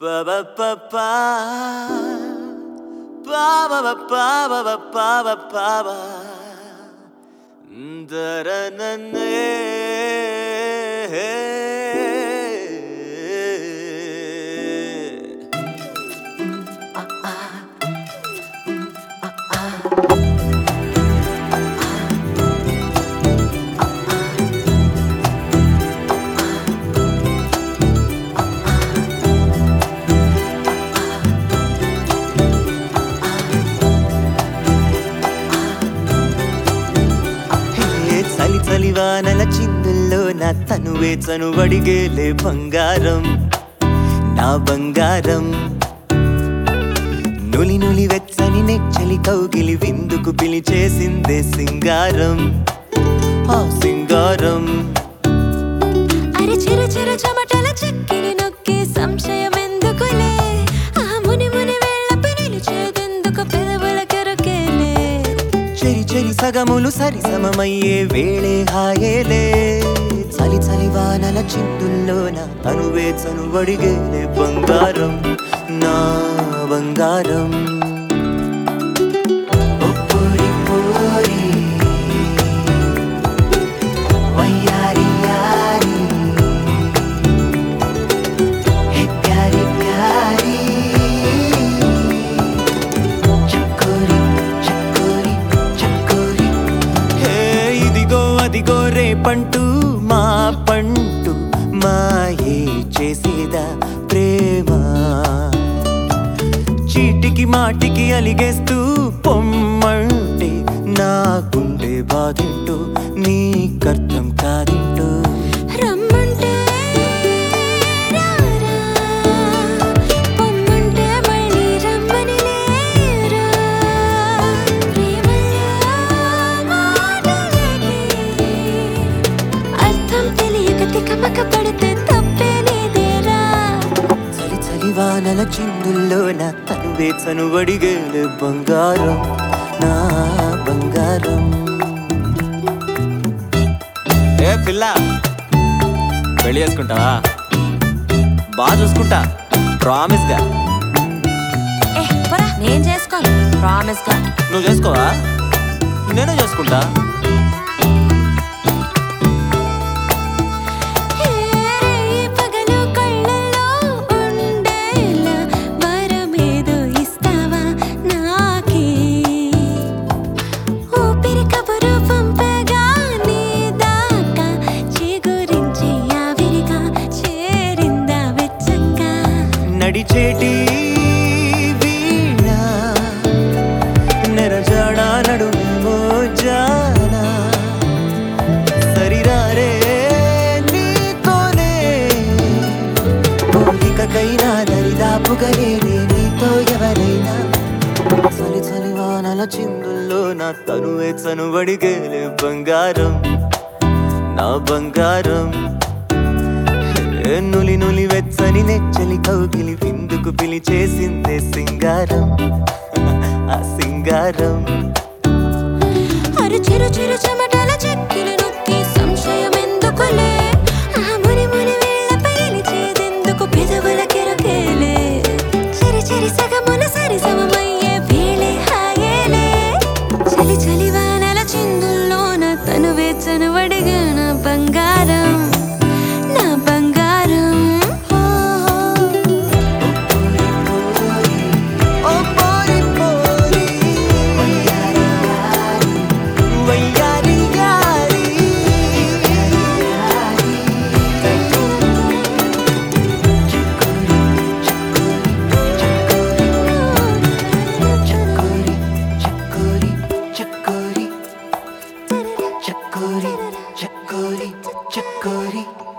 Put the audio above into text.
Ba ba ba ba. Ba ba ba ba ba ba ba ba ba ba. Da-da-na-na. హే చలి చలి వానల చిందుల్లో నా తనువే చనువడిగేలే బంగారం నా బంగారం నులి నులి వెచ్చని నెచ్చలి కౌగిలి విందుకు పిలిచేసిందే సింగారం ఆ సింగారం అరే చిరు చిరు చెమటల చెక్కిని నొక్కి సంశయం ఎందుకులే ఆ ముని ముని వెళ్ళపి నిలిచేదెందుకు పెదవుల కెరకేలే చెరి చెరి సగములు సరి సమమయ్యే వేళే హాయేలే చలి చలి వానల చిందుల్లోన తనువే చనువడిగేలే బంగారం నా బంగారం ఓ పోరి పోరి, వయ్యారి యారి, హే ప్యారి ప్యారి, చకోరి చకోరి చకోరి హే ఇదిగో అదిగో రేపంటూ మా పంటూ మాయే చేసేదా ప్రేమ చీటికి మాటికి అలిగేస్తూ పొమ్మంటే నా గుండె బాధింటూ నీకర్థం కాదింటూ రమ్మంటే రారా పొమ్మంటే మళ్ళీ రమ్మని లేరా ప్రేమలో మాటలకి అర్థం తెలియక తికమక పడితే తప్పే నీదేరా చలి చలి వానల చిందుల్లో నా తనువే చనువడిగేలే బంగారం నా బంగారం ఏ పిల్ల పెళ్లి చేసుకుంటావా బాగా చూసుకుంటా ప్రామిస్ గా ఏ పరా నేను చేసుకోను ప్రామిస్ గా నువ్వు చేసుకోవా నేనే చేసుకుంటా ఈ పగలు కళ్ళల్లో ఉండేలా వరమేదో ఇస్తావా నాకే ఊపిరి కబురు పంపగా నీ దాకా చిగురించి ఆవిరిగా చేరిందా వెచ్చంగా నడిచేటి వీణ నెరజాడా నడుమో జానా సరిరారే నీతోనే పోలికకైనా దరిదాపుగలేనే నీతో ఎవరైనా చలి చలి వానల చిందుల్లో నా తనువే చనువడిగేలే బంగారం నా బంగారం ఏ నులి నులి వెచ్చని నెచ్చలి కౌగిలి విందుకు పిలిచేసిందే సింగారం ఆ సింగారం అరు చిరు చిరు చెమటల చెక్కిలి నొక్కి సంశయం ఎందుకులే ఆ ముని ముని వేళ్ళ పరిలిచేదెందుకు పెదవుల కెరకేలే చిరి చిరి సగమున సరి సమమయ్యే వేళే హాయేలే చలి చలి వానల చిందుల్లోన తను వేచను వడిగా నా బంగారం నా బంగారం ఓ పోరి పోరి వయ్యారి యారి చకోరి చకోరి చకోరి చకోరి చకోరి చకోరి